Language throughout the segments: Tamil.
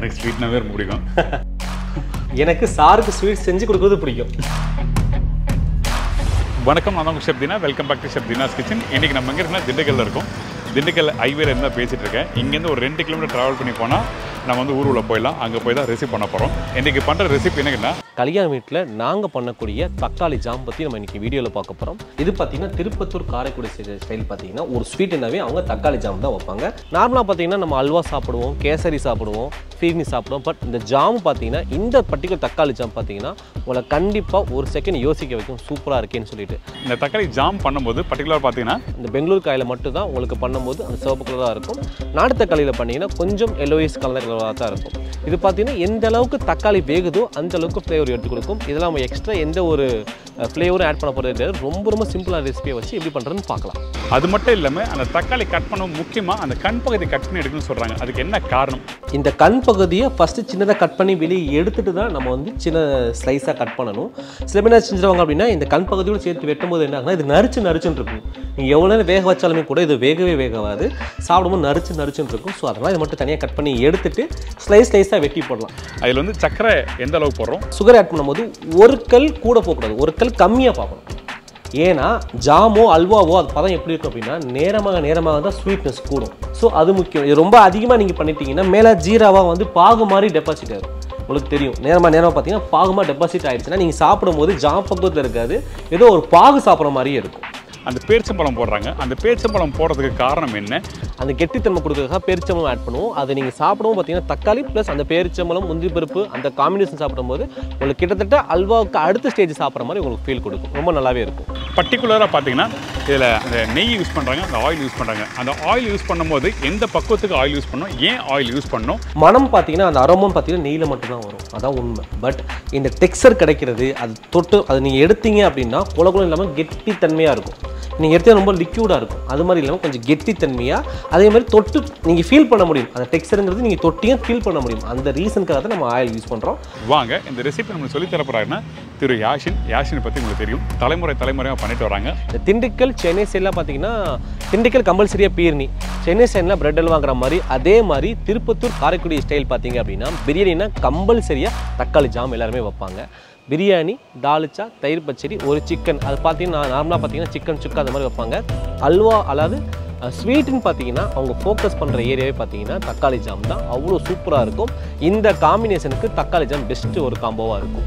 எனக்கு ஸ்வீட்னாவே ரொம்ப பிடிக்கும் எனக்கு சாருக்கு ஸ்வீட் செஞ்சு கொடுக்குறது பிடிக்கும் வணக்கம் நான் தான் chef Dheena welcome back to chef Dheena's kitchen இன்னைக்கு நம்ம எங்கே இருக்கோம்னா திண்டுக்கல்ல இருக்கோம் திண்டுக்கல் ஹைவேல இருந்து தான் பேசிட்டு இருக்கேன் இங்கேருந்து ஒரு ரெண்டு கிலோமீட்டர் ட்ராவல் பண்ணி போனால் நம்ம வந்து ஊர் உள்ள போயிடலாம் அங்கே போய் தான் ரெசிப் பண்ண போகிறோம் இன்னைக்கு பண்ணுற ரெசிபி என்னன்னா கல்யாண வீட்டில் நாங்கள் பண்ணக்கூடிய தக்காளி ஜாம் பற்றி நம்ம இன்னைக்கு வீடியோவில் பார்க்க போகிறோம் இது பார்த்தீங்கன்னா திருப்பத்தூர் காரைக்குடி ஸ்டைல் பார்த்தீங்கன்னா ஒரு ஸ்வீட்னாவே அவங்க தக்காளி ஜாம் தான் வைப்பாங்க நார்மலாக பார்த்தீங்கன்னா நம்ம அல்வா சாப்பிடுவோம் கேசரி சாப்பிடுவோம் ஃபீர்னி சாப்பிடுவோம் பட் இந்த ஜாம் பார்த்தீங்கன்னா இந்த பர்டிகுலர் தக்காளி ஜாம் பார்த்தீங்கன்னா உங்களை கண்டிப்பாக ஒரு செகண்ட் யோசிக்க வைக்கும் சூப்பராக இருக்கேன்னு சொல்லிட்டு இந்த தக்காளி ஜாம் பண்ணும்போது பர்டிகுலர் பார்த்தீங்கன்னா இந்த பெங்களூர் காயில் மட்டும் தான் உங்களுக்கு பண்ணும்போது அந்த சிவப்பு கலராக இருக்கும் நாட்டு தக்காளியில் பண்ணீங்கன்னா கொஞ்சம் எல்லோயிஸ் கலர் கலராக தான் இருக்கும் இது பார்த்தீங்கன்னா எந்த அளவுக்கு தக்காளி வேகுதோ அந்த அளவுக்கு ஃப்ளேவர் எடுத்து கொடுக்கும் இதெல்லாம் நம்ம எக்ஸ்ட்ரா எந்த ஒரு ஃப்ளேவரும் ஆட் பண்ண போகிறது கிடையாது ரொம்ப ரொம்ப சிம்பிளான ரெசிபியை வச்சு எப்படி பண்ணுறதுன்னு பார்க்கலாம் அது மட்டும் இல்லாமல் அந்த தக்காளி கட் பண்ண முக்கியமாக அந்த கண் பகுதி கட் பண்ணி எடுக்கணும்னு சொல்கிறாங்க அதுக்கு என்ன காரணம் இந்த கண் பகுதியை ஃபஸ்ட்டு சின்னதாக கட் பண்ணி வெளியே எடுத்துட்டு தான் நம்ம வந்து சின்ன ஸ்லைஸாக கட் பண்ணணும் சில பேர் என்ன செஞ்சுருவாங்க அப்படின்னா இந்த கண் பகுதியோடு சேர்த்து வெட்டும்போது என்ன ஆகுனா இது நரிச்சு நரிச்சுன்னு இருக்கும் நீங்கள் எவ்வளோ நேரம் வேக வச்சாலுமே கூட இது வேகவே வேகாது சாப்பிடும்போது நரிச்சு நரிச்சுன்னு இருக்கும் ஸோ அதனால் இது மட்டும் தனியாக கட் பண்ணி எடுத்துட்டு ஸ்லைஸ் ஸ்லைஸாக வெட்டி போடலாம் அதில் வந்து சர்க்கரை எந்த அளவுக்கு போடுறோம் சுகர் ஆட் பண்ணும்போது ஒரு கல் கூட போகக்கூடாது ஒரு கல் கம்மியாக பார்க்கணும் ஏன்னா ஜாமோ அல்வாவோ அது பதம் எப்படி இருக்கும் அப்படின்னா நேரமாக நேரமாக தான் ஸ்வீட்னஸ் கூடும் ஸோ அது முக்கியம் இது ரொம்ப அதிகமாக நீங்கள் பண்ணிட்டீங்கன்னா மேலே ஜீராவாக வந்து பாகு மாதிரி டெபாசிட் ஆகும் உங்களுக்கு தெரியும் நேரமாக நேரமாக பார்த்தீங்கன்னா பாகுமாக டெபாசிட் ஆயிடுச்சுன்னா நீங்கள் சாப்பிடும்போது ஜாம் பக்கத்தில் இருக்காது ஏதோ ஒரு பாகு சாப்பிட்ற மாதிரியே இருக்கும் அந்த பேரிச்சம்பழம் போடுறாங்க அந்த பேரிச்சம்பழம் போடுறதுக்கு காரணம் என்ன அந்த கெட்டித்தன்மை கொடுக்கறதுக்காக பேரிச்சம்பழம் ஆட் பண்ணுவோம் அதை நீங்கள் சாப்பிடவும் பார்த்தீங்கன்னா தக்காளி ப்ளஸ் அந்த பேரிச்சம்பழம் முந்திரி பருப்பு அந்த காம்பினேஷன் சாப்பிடும்போது உங்களுக்கு கிட்டத்தட்ட அல்வாவுக்கு அடுத்த ஸ்டேஜ் சாப்பிட்ற மாதிரி உங்களுக்கு ஃபீல் கொடுக்கும் ரொம்ப நல்லாவே இருக்கும் பர்டிகுலராக பார்த்தீங்கன்னா இதில் அந்த நெய் யூஸ் பண்ணுறாங்க அந்த ஆயில் யூஸ் பண்ணுறாங்க அந்த ஆயில் யூஸ் பண்ணும்போது எந்த பக்குவத்துக்கு ஆயில் யூஸ் பண்ணணும் ஏன் ஆயில் யூஸ் பண்ணணும் மனம் பார்த்தீங்கன்னா அந்த அரோமம் பார்த்தீங்கன்னா நெய்யில் மட்டும்தான் வரும் அதான் உண்மை பட் இந்த டெக்ஸ்சர் கிடைக்கிறது அது தொட்டு அதை நீங்கள் எடுத்தீங்க அப்படின்னா குலகுலம் இல்லாமல் கெட்டித்தன்மையாக இருக்கும் நீங்கள் எடுத்தா ரொம்ப லிக்யூடாக இருக்கும் அது மாதிரி இல்லாமல் கொஞ்சம் கெட்டித்தன்மையாக அதே மாதிரி தொட்டு நீங்கள் ஃபீல் பண்ண முடியும் அந்த டெக்ஸ்சருங்கிறது நீங்கள் தொட்டியும் ஃபீல் பண்ண முடியும் அந்த ரீசனுக்காக தான் நம்ம ஆயில் யூஸ் பண்ணுறோம் வாங்க இந்த ரெசிபி நம்மளுக்கு சொல்லி தரப்போறாருன்னா திரு யாஷின் யாஷினை பற்றி உங்களுக்கு தெரியும் தலைமுறை தலைமுறையாக பண்ணிட்டு வராங்க இந்த திண்டுக்கல் சென்னை சைட்லாம் பார்த்தீங்கன்னா திண்டுக்கல் கம்பல்சரியாக பீர்னி சென்னை சைடில் பிரெட் அல்வாங்கிற மாதிரி அதே மாதிரி திருப்பத்தூர் காரைக்குடி ஸ்டைல் பார்த்தீங்க அப்படின்னா பிரியாணினா கம்பல்சரியாக தக்காளி ஜாம் எல்லாருமே வைப்பாங்க பிரியாணி தால்ச்சா தயிர் பச்சடி ஒரு சிக்கன் அது பார்த்தீங்கன்னா நார்மலாக பார்த்தீங்கன்னா சிக்கன் சுக்கா அந்த மாதிரி வைப்பாங்க அல்வா அதாவது ஸ்வீட்டுன்னு பார்த்தீங்கன்னா அவங்க ஃபோக்கஸ் பண்ணுற ஏரியாவே பார்த்தீங்கன்னா தக்காளி ஜாம் தான் அவ்வளோ சூப்பராக இருக்கும் இந்த காம்பினேஷனுக்கு தக்காளி ஜாம் பெஸ்ட்டு ஒரு காம்போவாக இருக்கும்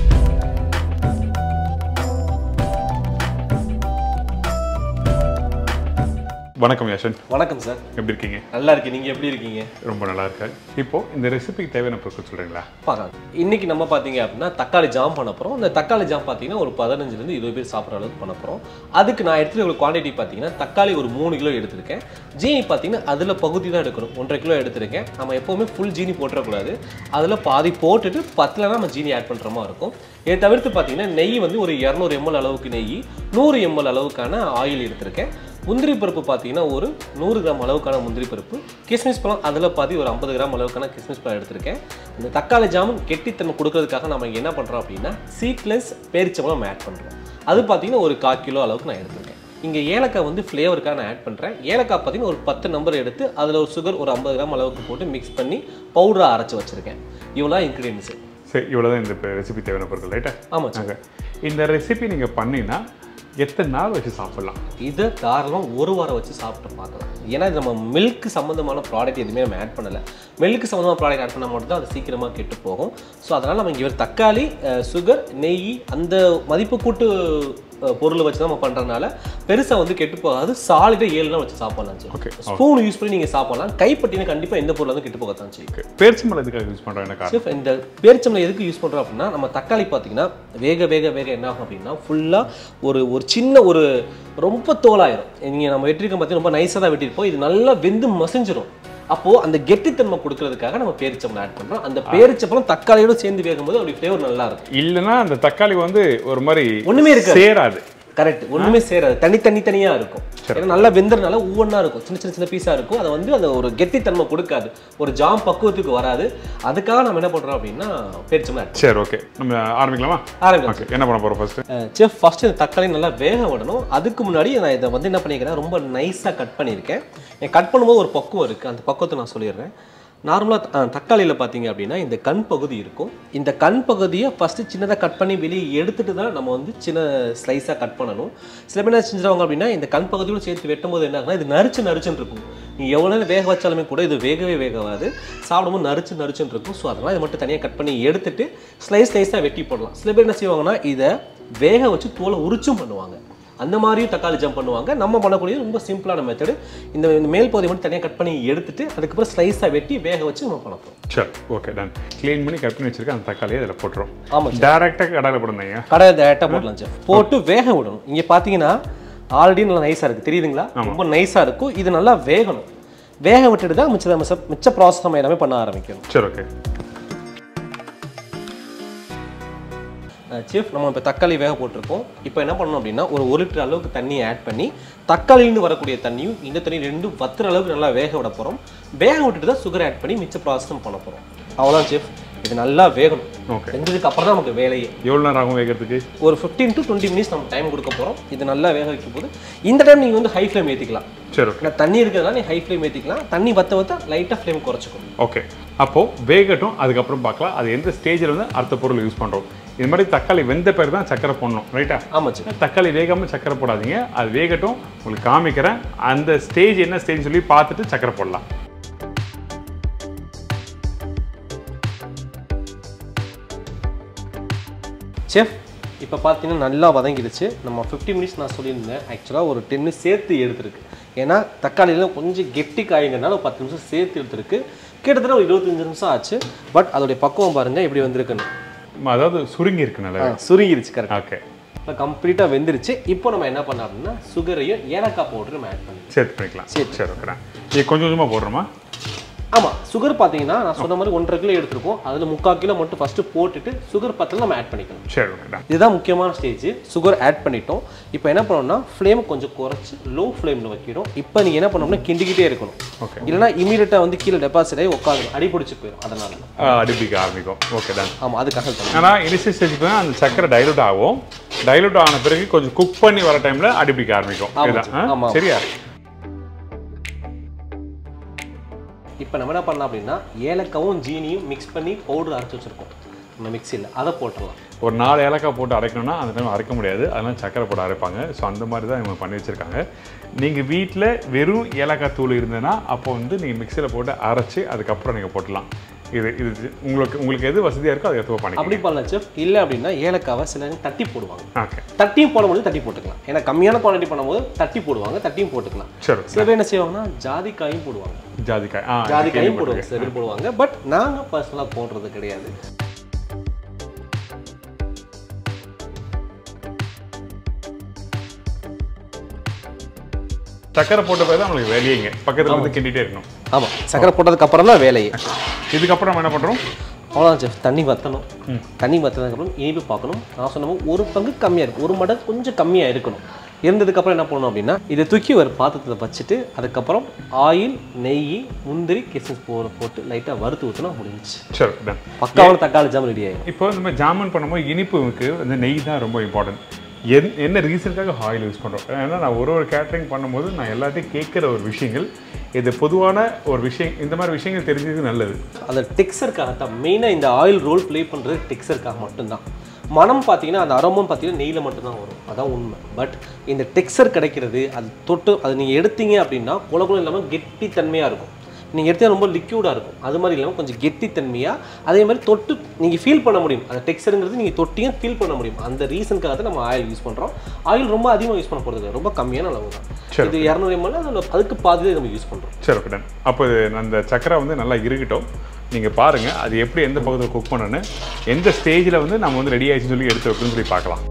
வணக்கம் யாஷன் வணக்கம் சார் எப்படி இருக்கீங்க நல்லா இருக்கு நீங்கள் எப்படி இருக்கீங்க ரொம்ப நல்லா இருக்காரு இப்போ இந்த ரெசிபிக்கு தேவையான பொருட்கள் சொல்றீங்களா பார்க்கலாம் இன்னைக்கு நம்ம பார்த்தீங்க அப்படின்னா தக்காளி ஜாம் பண்ண போகிறோம் இந்த தக்காளி ஜாம் பார்த்தீங்கன்னா ஒரு பதினஞ்சுலேருந்து இருபது பேர் சாப்பிட்ற அளவுக்கு பண்ண போகிறோம் அதுக்கு நான் எடுத்துகிற ஒரு குவான்டிட்டி பார்த்தீங்கன்னா தக்காளி ஒரு மூணு கிலோ எடுத்திருக்கேன் ஜீனி பார்த்தீங்கன்னா அதில் பகுதி தான் எடுக்கணும் ஒன்றரை கிலோ எடுத்திருக்கேன் நம்ம எப்போவுமே ஃபுல் ஜீனி போட்டுறக்கூடாது அதில் பாதி போட்டுட்டு பத்தில் நம்ம ஜீனி ஆட் பண்ணுற மாதிரி இருக்கும் இதை தவிர்த்து பார்த்தீங்கன்னா நெய் வந்து ஒரு இரநூறு எம்எல் அளவுக்கு நெய் நூறு எம்எல் அளவுக்கான ஆயில் எடுத்திருக்கேன் முந்திரி பருப்பு பார்த்தீங்கன்னா ஒரு நூறு கிராம் அளவுக்கான முந்திரி பருப்பு கிஸ்மிஸ் பழம் அதில் பாதி ஒரு ஐம்பது கிராம் அளவுக்கான கிஸ்மிஸ் பழம் எடுத்திருக்கேன் இந்த தக்காளி ஜாமுன் கெட்டித்தன்மை கொடுக்கறதுக்காக நம்ம இங்க என்ன பண்ணுறோம் அப்படின்னா சீட்லெஸ் பேரிச்சம்பழம் ஆட் பண்ணுறோம் அது பார்த்தீங்கன்னா ஒரு கால் கிலோ அளவுக்கு நான் எடுத்திருக்கேன் இங்கே ஏலக்காய் வந்து ஃப்ளேவருக்காக நான் ஆட் பண்ணுறேன் ஏலக்காய் பார்த்தீங்கன்னா ஒரு பத்து நம்பர் எடுத்து அதில் ஒரு சுகர் ஒரு ஐம்பது கிராம் அளவுக்கு போட்டு மிக்ஸ் பண்ணி பவுடராக அரைச்சி வச்சுருக்கேன் இவ்வளோ இன்க்ரீடியன்ஸு சரி இவ்வளோதான் இந்த ரெசிபி தேவையான பொருட்கள் ரைட்டா ஆமாம் சார் ஓகே இந்த ரெசிபி நீங்கள் பண்ணீங்கன்னா எத்தனை நாள் வச்சு சாப்பிடலாம் இதை தாராளம் ஒரு வாரம் வச்சு சாப்பிட்டு பார்க்கலாம் ஏன்னா இது நம்ம மில்க் சம்மந்தமான ப்ராடக்ட் எதுவுமே நம்ம ஆட் பண்ணலை மில்க் சம்மந்தமான ப்ராடக்ட் ஆட் பண்ணால் மட்டும் தான் அது சீக்கிரமாக கெட்டு போகும் ஸோ அதனால் நம்ம இங்கே தக்காளி சுகர் நெய் அந்த மதிப்பு கூட்டு அஹ், பொருளை வச்சு தான் நம்ம பண்ணுறதுனால பெருசாக வந்து கெட்டு போகாது சாலிடாக ஏழு நாள் வச்சு சாப்பிடலாம் Okay. சரி ஸ்பூன் யூஸ் பண்ணி நீங்கள் சாப்பிடலாம் கைப்பட்டினா கண்டிப்பாக எந்த பொருள் வந்து கெட்டு போகத்தான் செய்யும் ஓகே பேரிச்சம்பழம் எதுக்காக யூஸ் பண்ணுறோம் என்ன காரணம் செஃப் இந்த பேரிச்சம்பளம் எதுக்கு யூஸ் பண்ணுறோம் அப்படின்னா நம்ம தக்காளி பார்த்தீங்கன்னா வேக வேக வேக என்ன ஆகும் அப்படின்னா ஃபுல்லாக ஒரு ஒரு சின்ன ஒரு ரொம்ப தோலாயிரும் நீங்கள் நம்ம வெட்டிருக்கோம் பார்த்தீங்கன்னா ரொம்ப நைஸாக தான் வெட்டியிருப்போம் இது நல்லா வெந்து மசிஞ்சிரும் அப்போது அந்த கெட்டித்தன்மை கொடுக்கறதுக்காக நம்ம பேரிச்சம்பளம் ஆட் பண்ணுறோம் அந்த பேரிச்சம்பளம் தக்காளியோட சேர்ந்து வேகும்போது அப்படி ஃப்ளேவர் நல்லா இருக்கும் இல்லைன்னா அந்த தக்காளி வந்து ஒரு மாதிரி ஒண்ணுமே இருக்காது. சேராது கரெக்ட் ஒண்ணுமே சேராது தனி தனி தனியா இருக்கும் ஏன்னா நல்லா வெந்தறனால ஒவ்வொன்றா இருக்கும் சின்ன சின்ன சின்ன பீஸா இருக்கும் அதை வந்து அந்த ஒரு கெட்டித்தன்மை கொடுக்காது ஒரு ஜாம் பக்குவத்துக்கு வராது அதுக்காக நம்ம என்ன பண்றோம் அப்படின்னா பேரிச்சம்பளம் ஆட் சரி ஓகே நம்ம ஆரம்பிக்கலாமா ஆரம்பிக்கலாம் ஓகே என்ன பண்ண போகிறோம் ஃபர்ஸ்ட் செஃப் ஃபர்ஸ்ட் இந்த தக்காளி நல்லா வேக விடணும் அதுக்கு முன்னாடி நான் இதை வந்து என்ன பண்ணிக்கிறேன் ரொம்ப நைஸாக கட் பண்ணியிருக்கேன் என் கட் பண்ணும்போது ஒரு பக்குவம் இருக்குது அந்த பக்குவத்தை நான் சொல்லிடுறேன் நார்மலாக தக்காளியில் பார்த்தீங்க அப்படின்னா இந்த கண் பகுதி இருக்கும் இந்த கண் பகுதியை ஃபஸ்ட்டு சின்னதாக கட் பண்ணி வெளியே எடுத்துட்டு தான் நம்ம வந்து சின்ன ஸ்லைஸாக கட் பண்ணணும் சில பேர் என்ன செஞ்சுருவாங்க அப்படின்னா இந்த கண் பகுதியோட சேர்த்து வெட்டும் போது என்ன ஆகுனா இது நரிச்சு நரிச்சுன்னு இருக்கும் நீ எவ்வளோ நேரம் வேக வச்சாலுமே கூட இது வேகவே வேகவாது சாப்பிடும்போது நரிச்சு நரிச்சுன்னு இருக்கும் ஸோ அதனால் இதை மட்டும் தனியாக கட் பண்ணி எடுத்துட்டு ஸ்லைஸ் ஸ்லைஸாக வெட்டி போடலாம் சில பேர் என்ன செய்வாங்கன்னா இதை வேக வச்சு தோலை உரிச்சும் பண்ணுவாங்க அந்த மாதிரியும் தக்காளி ஜம்ப் பண்ணுவாங்க நம்ம பண்ணக்கூடிய ரொம்ப சிம்பிளான மெத்தடு இந்த இந்த மேல் பகுதியை மட்டும் தனியாக கட் பண்ணி எடுத்துட்டு அதுக்கப்புறம் ஸ்லைஸாக வெட்டி வேக வச்சு நம்ம பண்ண போகிறோம் சரி ஓகே டன் க்ளீன் பண்ணி கட் பண்ணி வச்சிருக்க அந்த தக்காளியை அதில் போட்டுரும் ஆமாம் டேரெக்டாக கடையில் போடுங்க கடை டேரெக்டாக போடலாம் சார் போட்டு வேக விடணும் இங்கே பார்த்தீங்கன்னா ஆல்ரெடி நல்லா நைஸாக இருக்குது தெரியுதுங்களா ரொம்ப நைஸாக இருக்கும் இது நல்லா வேகணும் வேக விட்டுட்டு தான் மிச்ச மிச்ச மிச்ச ப்ராசஸ் நம்ம எல்லாமே பண்ண ஆரம்பிக்கணும் சரி ஓகே சீஃப் நம்ம இப்போ தக்காளி வேக போட்டிருக்கோம் இப்போ என்ன பண்ணணும் அப்படின்னா ஒரு ஒரு லிட்டர் அளவுக்கு தண்ணியை ஆட் பண்ணி தக்காளியிலிருந்து வரக்கூடிய தண்ணியும் இந்த தண்ணி ரெண்டும் வத்துற அளவுக்கு நல்லா வேக விட போகிறோம் வேக விட்டுட்டு தான் சுகர் ஆட் பண்ணி மிச்ச ப்ராசஸும் பண்ண போகிறோம் அவ்வளோதான் சீஃப் இது நல்லா வேகணும் ஓகே வெந்ததுக்கு அப்புறம் தான் நமக்கு வேலையே எவ்வளோ நேரம் ஆகும் வேகிறதுக்கு ஒரு ஃபிஃப்டீன் டு டுவெண்ட்டி மினிட்ஸ் நம்ம டைம் கொடுக்க போகிறோம் இது நல்லா வேக வைக்கும் போது இந்த டைம் நீங்கள் வந்து ஹை ஃப்ளேம் ஏற்றிக்கலாம் சரி ஓகே ஏன்னா தண்ணி இருக்கிறதுனால நீ ஹை ஃப்ளேம் ஏற்றிக்கலாம் தண்ணி வத்த வத்த லைட்டாக ஃப்ளேம் குறைச்சிக்கணும் ஓகே அப்போது வேகட்டும் அதுக்கப்புறம் பார்க்கலாம் அது எந்த ஸ்டேஜில் வந்து அடுத்த பொருள் யூஸ் பண்ணுறோம் இது மாதிரி தக்காளி வெந்த பிறகு தான் சக்கரை போடணும் ரைட்டா ஆமாம் சார் தக்காளி வேகாமல் சக்கரை போடாதீங்க அது வேகட்டும் உங்களுக்கு காமிக்கிறேன் அந்த ஸ்டேஜ் என்ன ஸ்டேஜ் சொல்லி பார்த்துட்டு சக்கரை போடலாம் செஃப் இப்போ பார்த்தீங்கன்னா நல்லா வதங்கிடுச்சு நம்ம ஃபிஃப்டி மினிட்ஸ் நான் சொல்லியிருந்தேன் ஆக்சுவலாக ஒரு டென்னு சேர்த்து எடுத்துருக்கு ஏன்னா தக்காளியில் கொஞ்சம் கெட்டி காய்ங்கிறனால ஒரு பத்து நிமிஷம் சேர்த்து எடுத்துருக்கு கிட்டத்தட்ட ஒரு இருபத்தஞ்சு நிமிஷம் ஆச்சு பட் அதோடைய பக்குவம் பாருங்கள் எப்படி வந்திருக்குன்னு அதாவது சுருங்கி இருக்கு நல்லா சுருங்கிருச்சு கரெக்டாக ஓகே இப்போ கம்ப்ளீட்டாக வெந்துருச்சு இப்போ நம்ம என்ன பண்ணோம் அப்படின்னா சுகரையும் ஏலக்காய் பவுடரும் நம்ம ஆட் பண்ணி சேர்த்து பண்ணிக்கலாம் சரி ஓகே இது கொஞ்சம் கொஞ்சமாக போடுறோமா ஆமாம் சுகர் பார்த்தீங்கன்னா நான் சொன்ன மாதிரி ஒன்றரை கிலோ எடுத்திருக்கோம் அதில் முக்கால் கிலோ மட்டும் ஃபஸ்ட்டு போட்டுட்டு சுகர் பத்தில் நம்ம ஆட் பண்ணிக்கணும் சரி ஓகே இதுதான் முக்கியமான ஸ்டேஜ் சுகர் ஆட் பண்ணிட்டோம் இப்போ என்ன பண்ணணும்னா ஃப்ளேம் கொஞ்சம் குறைச்சி லோ ஃப்ளேமில் வைக்கணும் இப்போ நீங்கள் என்ன பண்ணணும்னா கிண்டிக்கிட்டே இருக்கணும் ஓகே இல்லைனா இமீடியட்டாக வந்து கீழே டெபாசிட் ஆகி உட்காந்து அடி பிடிச்சி போயிடும் அதனால அடிப்பிக்க ஆரம்பிக்கும் ஓகே தான் ஆமாம் அதுக்காக தான் ஆனால் இனிஷியல் ஸ்டேஜுக்கு தான் அந்த சக்கரை டைலூட் ஆகும் டைலூட் ஆன பிறகு கொஞ்சம் குக் பண்ணி வர டைமில் அடிப்பிக்க ஆரம்பிக்கும் ஆமா, இதுதான் ஆ? ஆமா. சரியா இப்போ நம்ம என்ன பண்ணலாம் அப்படின்னா ஏலக்காவும் ஜீனியும் மிக்ஸ் பண்ணி பவுடர் அரைச்சி வச்சுருக்கோம் நம்ம மிக்சியில் அதை போட்டுடலாம் ஒரு நாலு ஏலக்காய் போட்டு அரைக்கணும்னா அந்த டைம் அரைக்க முடியாது அதெல்லாம் சக்கரை போட்டு அரைப்பாங்க ஸோ அந்த மாதிரி தான் இவங்க பண்ணி வச்சுருக்காங்க நீங்கள் வீட்டில் வெறும் ஏலக்காய் தூள் இருந்ததுன்னா அப்போ வந்து நீங்கள் மிக்சியில் போட்டு அரைச்சி அதுக்கப்புறம் நீங்கள் போட்டலாம் இது இது உங்களுக்கு உங்களுக்கு எது வசதியாக இருக்கோ அதை எடுத்து பண்ணிக்கலாம் அப்படி பண்ணலாம் செஃப் இல்லை அப்படின்னா ஏலக்காவை சில நேரம் தட்டி போடுவாங்க ஓகே தட்டியும் போடும்போது தட்டி போட்டுக்கலாம் ஏன்னா கம்மியான குவாலிட்டி பண்ணும்போது தட்டி போடுவாங்க தட்டியும் போட்டுக்கலாம் சரி சில பேர் என்ன செய்வாங்கன்னா ஜாதிக்காயும் போடுவாங்க ஜாதிக்காய் ஆ ஜாதிக்காயும் போடுவாங்க சில பேர் போடுவாங்க பட் நாங்கள் பர்சனலாக போடுறது கிடையாது சக்கரை போட்ட பிறகு தான் நம்மளுக்கு வேலையேங்க பக்கத்தில் வந்து கிண்டிகிட்டே இருக்கணும் ஆமாம் சக்கரை போட்டதுக்கு அப்புறம் தான் வேலையே இதுக்கப்புறம் நம்ம என்ன பண்ணுறோம் அவ்வளோதான் செஃப் தண்ணி வற்றணும் தண்ணி வற்றினதுக்கப்புறம் இனிப்பு பார்க்கணும் நான் சொன்ன மாதிரி ஒரு பங்கு கம்மியாக இருக்கும் ஒரு மடங்கு கொஞ்சம் கம்மியாக இருக்கணும் இருந்ததுக்கப்புறம் என்ன பண்ணணும் அப்படின்னா இதை தூக்கி ஒரு பாத்திரத்தில் வச்சுட்டு அதுக்கப்புறம் ஆயில் நெய் முந்திரி கிஸ்மிஸ் போ போட்டு லைட்டாக வறுத்து ஊற்றினா முடிஞ்சுச்சு சரி டன் பக்காவான தக்காளி ஜாம் ரெடி ஆயிடும் இப்போ இந்த மாதிரி ஜாமுன் பண்ணும்போது இனிப்புக்கு வந்து நெய் தான் ரொம்ப இம்பார்ட்டன்ட் என் என்ன ரீசனுக்காக ஆயில் யூஸ் பண்ணுறோம் ஏன்னா நான் ஒரு ஒரு கேட்டரிங் பண்ணும்போது நான் எல்லாத்தையும் கேட்குற ஒரு விஷயங்கள் இது பொதுவான ஒரு விஷயம் இந்த மாதிரி விஷயங்கள் தெரிஞ்சது நல்லது அந்த டெக்ஸருக்காக தான் மெயினாக இந்த ஆயில் ரோல் ப்ளே பண்ணுறது டெக்ஸருக்காக மட்டும்தான் மனம் பார்த்தீங்கன்னா அந்த அரோமம் பார்த்தீங்கன்னா நெய்யில் மட்டும்தான் வரும் அதான் உண்மை பட் இந்த டெக்ஸர் கிடைக்கிறது அது தொட்டு அது நீங்கள் எடுத்தீங்க அப்படின்னா குல குலம் இல்லாமல் கெட்டித்தன்மையாக இருக்கும் நீங்கள் எடுத்தா ரொம்ப லிக்யூடாக இருக்கும் அது மாதிரி இல்லாமல் கொஞ்சம் கெட்டித்தன்மையாக அதே மாதிரி தொட்டு நீங்கள் ஃபீல் பண்ண முடியும் அந்த டெக்ஸ்சருங்கிறது நீங்கள் தொட்டியும் ஃபீல் பண்ண முடியும் அந்த ரீசனுக்காக தான் நம்ம ஆயில் யூஸ் பண்ணுறோம் ஆயில் ரொம்ப அதிகமாக யூஸ் பண்ண போகிறது இல்லை ரொம்ப கம்மியான அளவு தான் சரி. இது இரநூறு எம்எல் அதில் அதுக்கு பாதி தான் நம்ம யூஸ் பண்ணுறோம் சரி ஓகே டன் அப்போ இது அந்த சக்கரை வந்து நல்லா இருக்கட்டும் நீங்கள் பாருங்கள் அது எப்படி எந்த பக்கத்தில் குக் பண்ணணும்னு எந்த ஸ்டேஜில் வந்து நம்ம வந்து ரெடி ஆயிடுச்சுன்னு சொல்லி எடுத்து வைக்கணும்னு சொல்லி பார்க்கலாம்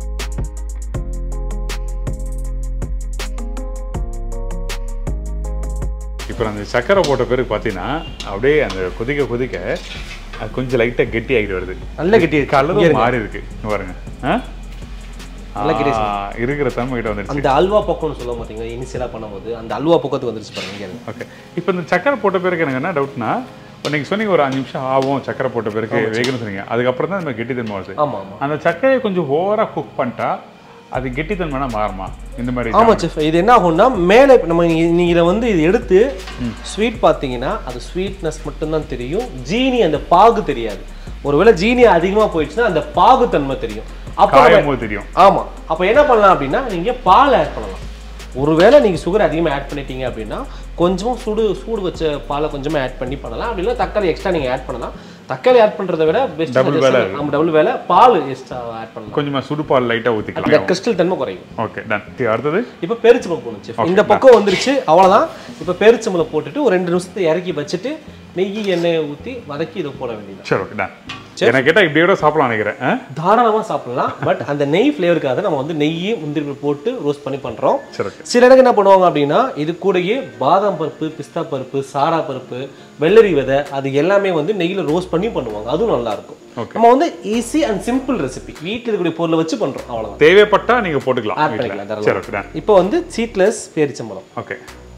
இப்போ அந்த சக்கரை போட்ட பிறகு பார்த்தீங்கன்னா அப்படியே அந்த கொதிக்க கொதிக்க அது கொஞ்சம் லைட்டாக கெட்டி ஆகிட்டு வருது நல்ல கெட்டி இருக்கு. இங்க கலரும் இருங்க. மாறி இருக்கு இங்க பாருங்க ஆ? நல்ல கெட்டி ஆ, இருக்கிற தன்மை கிட்ட வந்துடுச்சு அந்த அல்வா பக்கம்னு சொல்ல மாட்டீங்க இனிஷியலாக பண்ணும்போது அந்த அல்வா பக்கத்துக்கு வந்துருச்சு பாருங்க இங்க இருங்க. ஓகே இப்போ இந்த சக்கரை போட்ட பிறகு எனக்கு என்ன டவுட்னா இப்போ நீங்கள் சொன்னீங்க ஒரு அஞ்சு நிமிஷம் ஆகும் சக்கரை போட்ட பிறகு வேகணும்னு சொன்னீங்க அதுக்கப்புறம் தான் நம்ம கெட்டித்தன்மை வருது ஆமா ஆமா அந்த சர்க்கரையை கொஞ்சம் ஓவராக குக் பண்ணிட்டா அது கெட்டித்தன்மைனா மாறுமா இந்த மாதிரி ஆமாம் செஃப் இது என்ன ஆகும்னா மேலே இப்ப நம்ம நீங்கள் இதை வந்து இது எடுத்து ஸ்வீட் பார்த்தீங்கன்னா அது ஸ்வீட்னஸ் மட்டும்தான் தெரியும் ஜீனி அந்த பாகு தெரியாது ஒருவேளை ஜீனி அதிகமாக போயிடுச்சுன்னா அந்த பாகு தன்மை தெரியும் அப்போ நம்ம- காயும் போது தெரியும் ஆமாம் அப்போ என்ன பண்ணலாம் அப்படின்னா நீங்கள் பால் ஆட் பண்ணலாம் ஒருவேளை நீங்கள் சுகர் அதிகமாக ஆட் பண்ணிட்டீங்க அப்படின்னா கொஞ்சமாக சூடு சூடு வச்ச பாலை கொஞ்சமாக ஆட் பண்ணி பண்ணலாம் அப்படி இல்லை தக்காளி எக்ஸ்ட்ரா நீங்கள் ஆட் பண்ணலாம் தக்காளி ஆட் பண்ணுறத விட பெஸ்ட் Double வேலை நம்ம டபுள் வேலை பால் எக்ஸ்ட்ரா ஆட் பண்ணலாம் கொஞ்சமா சுடுபால் லைட்டா அந்த ஊத்திக்கலாம் கிறிஸ்டல் தன்மை குறையும் ஓகே டன் அடுத்தது இப்போ பேரிச்சம்பளம் போடணும் செஃப் இந்த பக்கம் வந்துருச்சு அவ்வளோதான் இப்போ பேரிச்சம்பளம் போட்டுட்டு ஒரு ரெண்டு நிமிஷத்தை இறக்கி வச்சுட்டு நெய் எண்ணெயை ஊற்றி வதக்கி இதை போட வேண்டியது சரி ஓகே டன் எனக்கு கேட்டா இப்படி கூட சாப்பிடலாம் நினைக்கிறேன் ஆ? தாராளமாக சாப்பிடலாம் பட் அந்த நெய் ஃப்ளேவருக்காக நம்ம வந்து நெய் முந்திரி பருப்பு போட்டு ரோஸ்ட் பண்ணி பண்ணுறோம் சரி ஓகே சில இடங்கள் என்ன பண்ணுவாங்க அப்படின்னா இது கூடயே பாதாம் பருப்பு பிஸ்தா பருப்பு சாரா பருப்பு வெள்ளரி விதை அது எல்லாமே வந்து நெய்யில் ரோஸ்ட் பண்ணி பண்ணுவாங்க அதுவும் நல்லா இருக்கும் Okay. நம்ம வந்து ஈஸி அண்ட் சிம்பிள் ரெசிபி வீட்டில் இருக்கக்கூடிய பொருளை வச்சு பண்ணுறோம் அவ்வளோதான் தேவைப்பட்டா நீங்க போட்டுக்கலாம் ஆட் வீட்ல. பண்ணிக்கலாம் சரி தாராளமா. ஓகே டன் இப்போ வந்து சீட்லெஸ் பேரிச்சம்பழம் ஓகே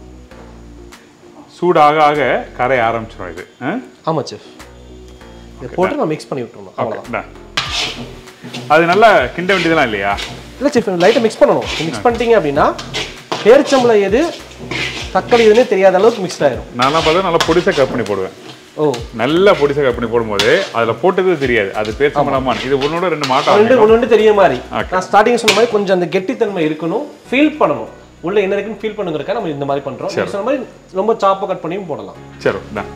சூடாக ஆக கரைய ஆரம்பிச்சிடும் இது ஆ? ஆமாம் செஃப் இதை போட்டு நம்ம மிக்ஸ் பண்ணி விட்டுருணும் ஓகே அவ்வளோதான் டன் அது நல்லா கிண்ட வேண்டியதெல்லாம் இல்லையா இல்லை செஃப் லைட்டாக மிக்ஸ் பண்ணணும் மிக்ஸ் பண்ணிட்டீங்க அப்படின்னா பேரிச்சம்பழம் எது தக்காளி எதுன்னே தெரியாத அளவுக்கு மிக்ஸ் ஆயிரும் நான்லாம் பார்த்தா நல்லா பொடிசா கட் பண்ணி போடுவேன் ஓ நல்லா பொடிசா கட் பண்ணி போடும்போது அதுல போட்டது தெரியாது அது பேர் சம்பளமான இது ஒன்னோட ரெண்டு மாட்டம் ரெண்டு ஒன்று ஒன்று தெரிய மாதிரி நான் ஸ்டார்டிங் சொன்ன மாதிரி கொஞ்சம் அந்த கெட்டித்தன்மை இருக்கணும் ஃபீல் பண்ணணும் உள்ள என்ன இருக்குன்னு ஃபீல் பண்ணுங்கிறக்காக நம்ம இந்த மாதிரி பண்றோம் நீங்க சொன்ன மாதிரி ரொம்ப சாப்பா கட் பண்ணியும் போடலாம் சரி டன்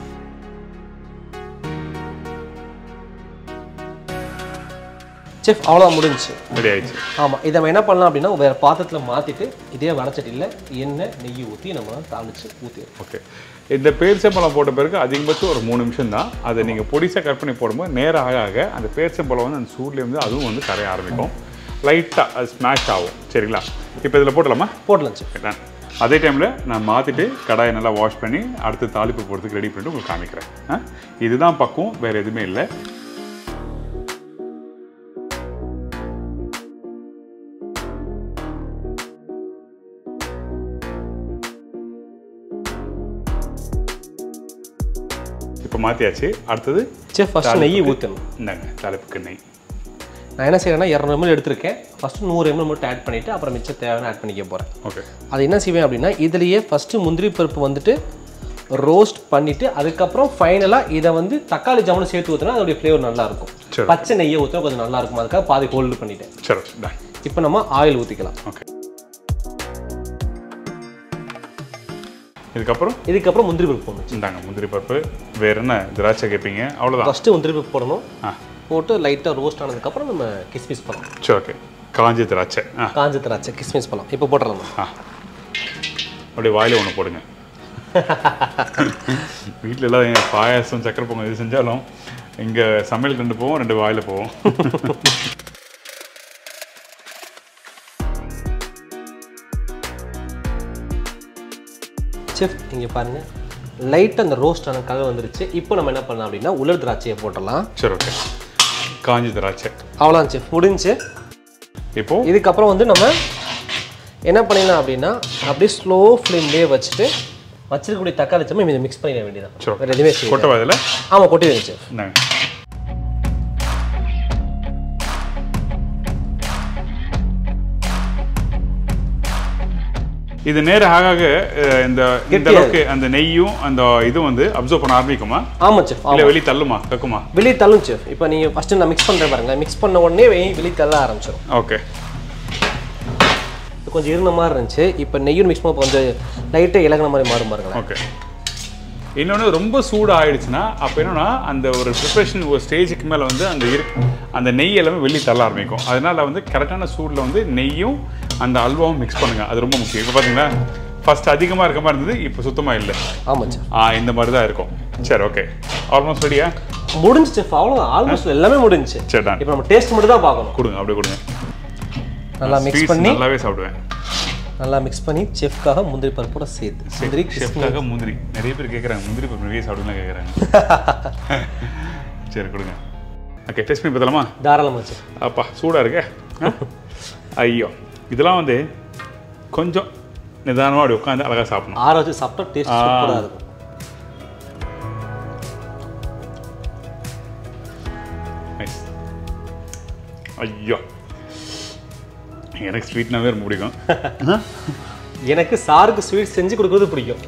செஃப் அவ்வளோதான் முடிஞ்சுச்சு ரெடி ஆயிடுச்சு ஆமா இதை நம்ம என்ன பண்ணலாம் அப்படின்னா வேற பாத்திரத்துல மாத்திட்டு இதே வடச்சட்டியில் எண்ணெய் நெய் ஊற்றி நம்ம தாளிச்சு ஊற்றிடுவோம் ஓகே இந்த பேரிச்சம்பழம் போட்ட பிறகு அதிகபட்சம் ஒரு மூணு நிமிஷம் தான் அதை நீங்கள் பொடிசா கட் பண்ணி போடும்போது நேரம் ஆக ஆக அந்த பேரிச்சம்பழம் வந்து அந்த சூட்லேயே வந்து அதுவும் வந்து கரைய ஆரம்பிக்கும் லைட்டாக அது ஸ்மாஷ் ஆகும் சரிங்களா இப்போ இதில் போட்டலாமா போடலாம் செஃப் Done. அதே டைமில் நான் மாற்றிட்டு கடாயை நல்லா வாஷ் பண்ணி அடுத்து தாளிப்பு போடுறதுக்கு ரெடி பண்ணிட்டு உங்களுக்கு காமிக்கிறேன் ஆ? இதுதான் பக்குவம் வேறு எதுவுமே இல்லை இப்போ மாற்றியாச்சு அடுத்தது செஃப் ஃபர்ஸ்ட் நெய் ஊற்றணும் இந்தாங்க தாளிப்புக்கு நெய் நான் என்ன செய்யறேன்னா இரநூறு எம்எல் எடுத்திருக்கேன் ஃபர்ஸ்ட் நூறு எம்எல் மட்டும் ஆட் பண்ணிட்டு அப்புறம் மிச்சம் தேவையான ஆட் பண்ணிக்க போறேன் ஓகே அது என்ன செய்வேன் அப்படின்னா இதுலயே ஃபர்ஸ்ட் முந்திரி பருப்பு வந்துட்டு ரோஸ்ட் பண்ணிட்டு அதுக்கப்புறம் ஃபைனலாக இதை வந்து தக்காளி ஜாமுன் சேர்த்து ஊற்றினா அதோடைய ஃப்ளேவர் நல்லா இருக்கும் சரி. பச்சை நெய்யை ஊற்றினா கொஞ்சம் நல்லா இருக்கும் அதுக்காக பாதி ஹோல்டு பண்ணிட்டேன் சரி டன் இப்போ நம்ம ஆயில் ஊற்றிக்கலாம் ஓகே இதுக்கப்புறம் இதுக்கப்புறம் முந்திரி பருப்பு போடணும் இந்தாங்க முந்திரி பருப்பு வேற என்ன திராட்சை கேட்பீங்க அவ்வளோதான் ஃபஸ்ட்டு முந்திரி பருப்பு போடணும் ஆ போட்டு லைட்டாக ரோஸ்ட் ஆனதுக்கப்புறம் நம்ம கிஸ்மிஸ் பழம் சரி ஓகே காஞ்ச திராட்சை ஆ காஞ்ச திராட்சை கிஸ்மிஸ் பழம் இப்போ போட்டுடலாம் ஆ அப்படியே வாயில ஒன்று போடுங்க வீட்டில் எல்லாம் எங்க பாயாசம் சக்கரை பொங்கல் இது செஞ்சாலும் இங்கே சமையல் ரெண்டு போவோம் ரெண்டு வாயில போவோம் செஃப் இங்கே பாருங்க லைட்டாக அந்த ரோஸ்ட் ஆன கலர் வந்துருச்சு இப்போ நம்ம என்ன பண்ணலாம் அப்படின்னா உலர் திராட்சையை போட்டுடலாம் சரி ஓகே காஞ்ச திராட்சை அவ்வளோதான் செஃப் முடிஞ்சு இப்போ இதுக்கப்புறம் வந்து நம்ம என்ன பண்ணிடலாம் அப்படின்னா அப்படியே ஸ்லோ ஃப்ளேம்லேயே வச்சுட்டு வச்சிருக்கக்கூடிய தக்காளி சம்பளம் இதை மிக்ஸ் பண்ணிட வேண்டியதான் சரி வேறு எதுவுமே செய்ய கொட்டை வாதில் ஆமாம் கொட்டி வைங்க செஃப் இந்தாங்க இது நேரம் ஆக ஆக அஹ், இந்த இந்த கெட்டியா அளவுக்கு அந்த நெய்யும் அந்த இதுவும் வந்து அப்சர்வ் பண்ண ஆரம்பிக்குமா ஆமாம் செஃப் இல்லை வெளியே தள்ளுமா கக்குமா வெளியே தள்ளும் செஃப் இப்போ நீங்கள் ஃபஸ்ட்டு நான் மிக்ஸ் பண்ணுறேன் பாருங்களேன் மிக்ஸ் பண்ண உடனே வெ- வெளியே தள்ள ஆரம்பிச்சிடும் ஓகே இது கொஞ்சம் இருந்த மாதிரி இருந்துச்சு இப்போ நெய்யும் மிக்ஸ் பண்ண கொஞ்சம் லைட்டாக இலகுன மாதிரி மாறும் பாருங்களேன் ஓகே இன்னொன்று ரொம்ப சூடு ஆயிடுச்சுன்னா அப்போ என்னன்னா அந்த ஒரு ப்ரிப்ரேஷன் ஒரு ஸ்டேஜுக்கு மேலே வந்து அந்த இரு அந்த நெய் எல்லாமே வெளியே தள்ள ஆரம்பிக்கும் அதனால வந்து கரெக்டான சூடில் வந்து நெய்யும் அந்த அல்வாவும் மிக்ஸ் பண்ணுங்க அது ரொம்ப முக்கியம் இப்போ பார்த்தீங்களா ஃபர்ஸ்ட் அதிகமாக இருக்க மாதிரி இருந்தது இப்போ சுத்தமாக இல்லை ஆமாம் செஃப் ஆ இந்த மாதிரி தான் இருக்கும் சரி ஓகே ஆல்மோஸ்ட் ரெடியா முடிஞ்சு செஃப் அவ்வளோதான் ஆல்மோஸ்ட் எல்லாமே முடிஞ்சுச்சு சரி டன் இப்போ நம்ம டேஸ்ட் மட்டும் தான் பார்க்கணும் கொடுங்க அப்படியே கொடுங்க நல்லா மிக்ஸ் Sweets பண்ணி நல்லாவே சாப்பிடுவேன் நல்லா மிக்ஸ் பண்ணி செஃப்காக முந்திரி பருப்போட சேர்த்து முந்திரி ஷெஃப்காக முந்திரி நிறைய பேர் கேட்குறாங்க முந்திரி பருப்பு நிறைய சாப்பிடுலாம் கேட்குறாங்க சரி கொடுங்க ஓகே டெஸ்ட் பண்ணி பார்த்தலாமா தாராளமாக செஃப் அப்பா சூடாக இருக்கே ஆ? ஐயோ இதெல்லாம் வந்து கொஞ்சம் நிதானமாக அப்படி உட்காந்து அழகாக சாப்பிடணும் ஆற வச்சு சாப்பிட்டா டேஸ்ட் ஆ. சூப்பராக இருக்கும் நைஸ் ஐயோ எனக்கு ஸ்வீட்னாவே ரொம்ப பிடிக்கும் எனக்கு சாருக்கு ஸ்வீட் செஞ்சு கொடுக்குறது பிடிக்கும்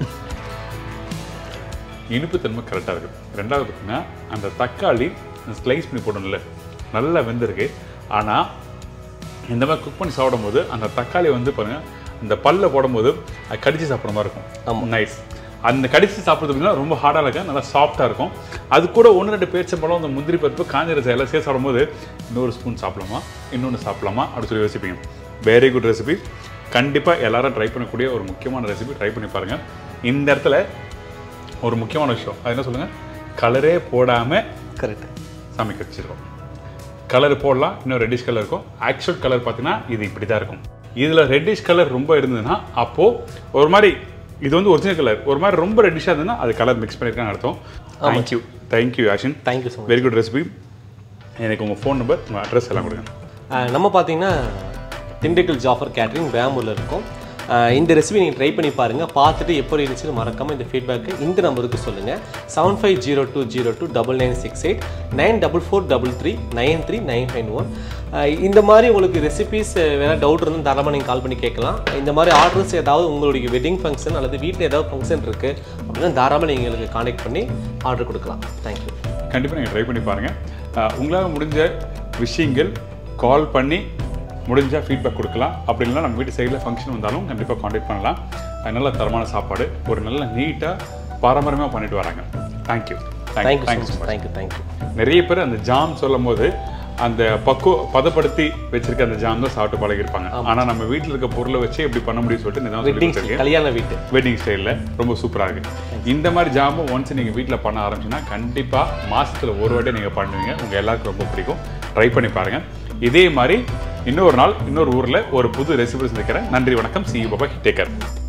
இனிப்புத்தன்மை கரெக்டாக இருக்குது ரெண்டாவது பார்த்தீங்கன்னா அந்த தக்காளி ஸ்லைஸ் பண்ணி போடணும்ல நல்லா வெந்திருக்கு ஆனால் இந்த மாதிரி குக் பண்ணி சாப்பிடும்போது அந்த தக்காளி வந்து பாருங்க அந்த பல்ல போடும்போது அது கடிச்சு சாப்பிட்ற மாதிரி இருக்கும் நைஸ் அந்த கடிச்சு சாப்பிட்றது ரொம்ப ஹார்டாக இருக்க நல்லா சாஃப்டாக இருக்கும் அது கூட ஒன்று ரெண்டு பேச்சம்பழம் அந்த முந்திரி பருப்பு காஞ்சிரசை எல்லாம் சேர்த்து சாப்பிடும்போது இன்னொரு ஸ்பூன் சாப்பிடலாமா இன்னொன்று சாப்பிடலாமா அப்படின்னு சொல்லி யோசிப்பீங்க வெரி குட் ரெசிபி கண்டிப்பாக எல்லாரும் ட்ரை பண்ணக்கூடிய ஒரு முக்கியமான ரெசிபி ட்ரை பண்ணி பாருங்கள் இந்த இடத்துல ஒரு முக்கியமான விஷயம் அது என்ன சொல்லுங்கள் கலரே போடாமல் கரெக்ட் சமைக்க வச்சிருக்கோம் கலர் போடலாம் இன்னும் ரெட்டிஷ் கலர் இருக்கும் ஆக்சுவல் கலர் பார்த்தீங்கன்னா இது இப்படி தான் இருக்கும் இதில் ரெட்டிஷ் கலர் ரொம்ப இருந்ததுன்னா அப்போது ஒரு மாதிரி இது வந்து ஒரிஜினல் கலர் ஒரு மாதிரி ரொம்ப ரெட்டிஷாக இருந்ததுன்னா அது கலர் மிக்ஸ் பண்ணியிருக்காங்க அர்த்தம் thank you thank you Yasin thank you so much very good recipe எனக்கு உங்கள் ஃபோன் நம்பர் உங்கள் அட்ரஸ் எல்லாம் கொடுங்க நம்ம பார்த்தீங்கன்னா திண்டுக்கல் ஜாஃபர் கேட்ரிங் வேம்பூரில் இருக்கோம் அஹ் இந்த ரெசிபி நீங்கள் ட்ரை பண்ணி பாருங்கள் பார்த்துட்டு எப்படி இருந்துச்சுன்னு மறக்காமல் இந்த ஃபீட்பேக்கு இந்த நம்பருக்கு சொல்லுங்கள் seven five zero two zero two double nine six eight nine double four double three nine three nine five one இந்த மாதிரி உங்களுக்கு ரெசிபிஸ் வேணா டவுட் இருந்தால் தாராளமாக நீங்கள் கால் பண்ணி கேட்கலாம் இந்த மாதிரி ஆர்டர்ஸ் ஏதாவது உங்களுடைய வெட்டிங் ஃபங்க்ஷன் அல்லது வீட்டில் ஏதாவது ஃபங்க்ஷன் இருக்குது அப்படின்னா தாராளமாக நீங்கள் எங்களுக்கு காண்டாக்ட் பண்ணி ஆர்டர் கொடுக்கலாம் தேங்க்யூ கண்டிப்பாக நீங்கள் ட்ரை பண்ணி பாருங்கள் உங்களால் முடிஞ்ச விஷயங்கள் கால் பண்ணி முடிஞ்சால் ஃபீட்பேக் கொடுக்கலாம் அப்படி இல்லைனா நம்ம வீட்டு சைடில் ஃபங்க்ஷன் வந்தாலும் கண்டிப்பாக காண்டாக்ட் பண்ணலாம் அது நல்ல தரமான சாப்பாடு ஒரு நல்ல நீட்டாக பாரம்பரியமாக பண்ணிட்டு வராங்க thank you thank you thank you so much thank you thank you நிறைய பேர் அந்த ஜாம் சொல்லும் போது அந்த பக்குவ பதப்படுத்தி வச்சிருக்க அந்த ஜாம் தான் சாப்பிட்டு பழகிருப்பாங்க ஆனால் நம்ம வீட்டில் இருக்க பொருளை வச்சு எப்படி பண்ண முடியும்னு சொல்லிட்டு நான் சொல்லி வெட்டிங் கொடுத்துருக்கேன் கல்யாண வீட்டு வெட்டிங் ஸ்டைலில் ரொம்ப சூப்பராக இருக்குது இந்த மாதிரி ஜாமும் ஒன்ஸ் நீங்கள் வீட்டில் பண்ண ஆரம்பிச்சுன்னா கண்டிப்பாக மாதத்தில் ஒரு வாட்டி நீங்கள் பண்ணுவீங்க உங்கள் எல்லாருக்கும் ரொம்ப பிடிக்கும் ட்ரை பண்ணி பாருங்கள் இதே மாதிரி இன்னொரு நாள் இன்னொரு ஊரில் ஒரு புது ரெசிபி செஞ்சுக்கிறேன் நன்றி வணக்கம் சி பாபா டேக்கர்